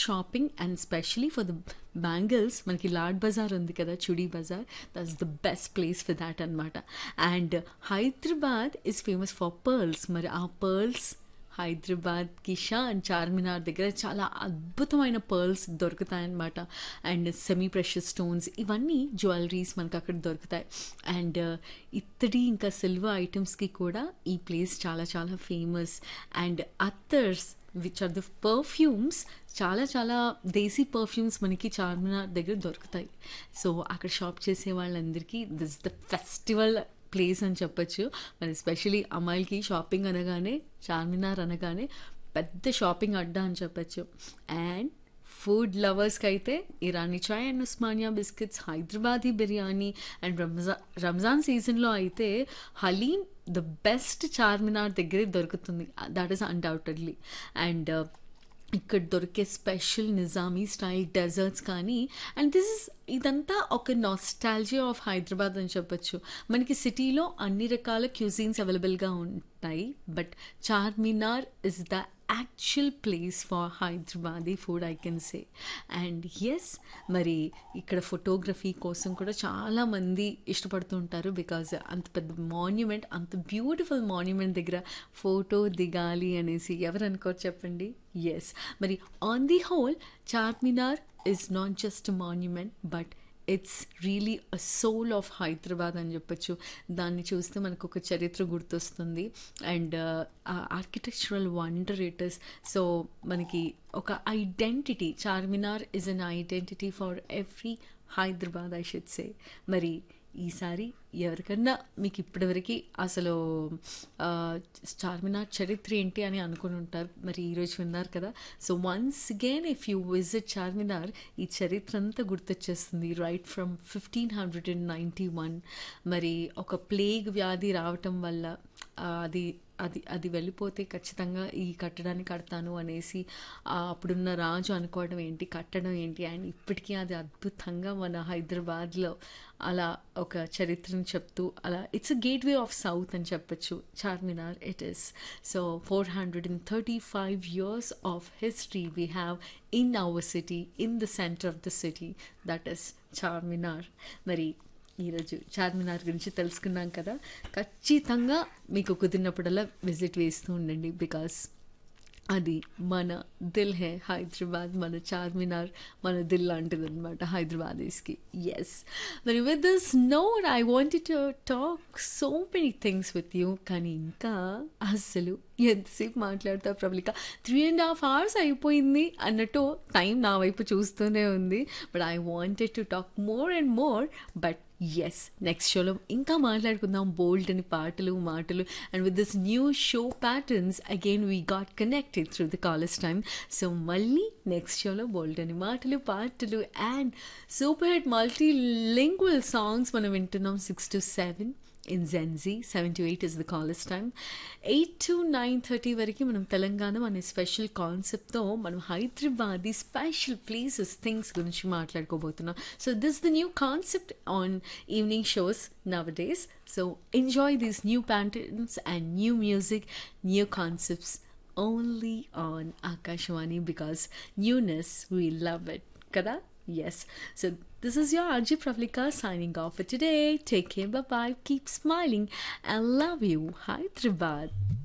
Shopping and specially for the bangles మనకి లాడ్ బజార్ ఉంది కదా Chudi Bazaar that's the best place for that అనమాట and Hyderabad is famous for pearls మరి ఆ పర్ల్స్ హైదరాబాద్ కిషాన్ చార్మినార్ దగ్గర చాలా అద్భుతమైన పర్ల్స్ దొరుకుతాయన్నమాట అండ్ సెమీ ప్రెషర్ స్టోన్స్ ఇవన్నీ జ్యువెలరీస్ మనకు అక్కడ దొరుకుతాయి అండ్ ఇత్తడి ఇంకా సిల్వర్ ఐటమ్స్కి కూడా ఈ ప్లేస్ చాలా చాలా famous and attars which are the perfumes చాలా చాలా దేశీ పర్ఫ్యూమ్స్ మనకి చార్మినార్ దగ్గర దొరుకుతాయి సో అక్కడ షాప్ చేసే వాళ్ళందరికీ దిస్ ద ఫెస్టివల్ ప్లేస్ అని చెప్పొచ్చు మరి ఎస్పెషలీ అమ్మాయిలకి షాపింగ్ అనగానే చార్మినార్ అనగానే పెద్ద షాపింగ్ అడ్డా అని చెప్పొచ్చు అండ్ ఫుడ్ లవర్స్కి అయితే Irani chai and Osmania biscuits Hyderabadi biryani and రంజా రంజాన్ సీజన్లో అయితే హలీం ద బెస్ట్ చార్మినార్ దగ్గరే దొరుకుతుంది దట్ ఈస్ అన్డౌటెడ్లీ అండ్ ఇక్కడ దొరికే స్పెషల్ నిజామీ స్టైల్ డెజర్ట్స్ కానీ అండ్ దిస్ ఇస్ ఇదంతా ఒక నాస్టాలజీ ఆఫ్ హైదరాబాద్ అని చెప్పొచ్చు మనకి సిటీలో అన్ని రకాల క్యూజిన్స్ అవైలబుల్గా ఉంటాయి but Charminar is the actual place for Hyderabadi food I can say and yes మరి ఇక్కడ ఫోటోగ్రఫీ కోసం కూడా చాలామంది ఇష్టపడుతూ ఉంటారు బికాజ్ అంత పెద్ద మాన్యుమెంట్ అంత బ్యూటిఫుల్ మాన్యుమెంట్ దగ్గర ఫోటో దిగాలి అనేసి ఎవరు అనుకోరు చెప్పండి ఎస్ మరి on the whole Charminar is not just monument but it's really a soul of Hyderabad అని చెప్పొచ్చు దాన్ని చూస్తే మనకు ఒక చరిత్ర గుర్తొస్తుంది and architectural wonder it is so మనకి ఒక identity Charminar is an identity for every Hyderabad I should say మరి ఈసారి ఎవరికన్నా మీకు ఇప్పటివరకు అసలు చార్మినార్ చరిత్ర ఏంటి అని అనుకుని ఉంటారు మరి ఈరోజు విన్నారు కదా so once again if you visit Charminar ఈ చరిత్ర అంతా గుర్తొచ్చేస్తుంది right from fifteen hundred and ninety one మరి ఒక ప్లేగ్ వ్యాధి రావటం వల్ల అది అది అది వెళ్ళిపోతే ఖచ్చితంగా ఈ కట్టడాన్ని కడతాను అనేసి అప్పుడున్న రాజు అనుకోవడం ఏంటి కట్టడం ఏంటి అండ్ ఇప్పటికీ అది అద్భుతంగా మన హైదరాబాద్లో అలా ఒక చరిత్రను చెప్తూ అలా it's a gateway of south అని చెప్పొచ్చు Charminar it is so four hundred and thirty five years of history we have in our city in the centre of the city that is Charminar మరి ఈరోజు చార్మినార్ గురించి తెలుసుకున్నాం కదా ఖచ్చితంగా మీకు కుదిరినప్పుడల్లా విజిట్ వేస్తూ ఉండండి బికాస్ అది మన దిల్ హే హైదరాబాద్ మన చార్మినార్ మన దిల్ లాంటిది అనమాట హైదరాబాదీస్కి ఎస్ మరి with this note I wanted to talk so many things with you కానీ ఇంకా అసలు ఎంతసేపు మాట్లాడతా ప్రబలిక త్రీ అండ్ హాఫ్ అవర్స్ అయిపోయింది అన్నట్టు టైం నా వైపు చూస్తూనే ఉంది but I wanted to talk more and more but yes next షోలో ఇంకా మాట్లాడుకుందాం బోల్డ్ అని పాటలు మాటలు and with this new show patterns again we got connected through the college time so మళ్ళీ నెక్స్ట్ షోలో బోల్డ్ అని మాటలు పాటలు and super hit multilingual songs మనం వింటున్నాం six to seven in gen Z seven to eight is the college time eight to nine thirty వరకు మనం తెలంగాణ అనే స్పెషల్ కాన్సెప్ట్తో మనం హైదరాబాదీ స్పెషల్ ప్లేసెస్ థింగ్స్ గురించి మాట్లాడుకోబోతున్నాం so this the new concept on evening shows nowadays so enjoy these new patterns and new music new concepts only on Akashvani because newness we love it కదా Yes. So this is your Arjit Pravlika signing off for today. Take care. Bye bye. Keep smiling and love you, Hyderabad.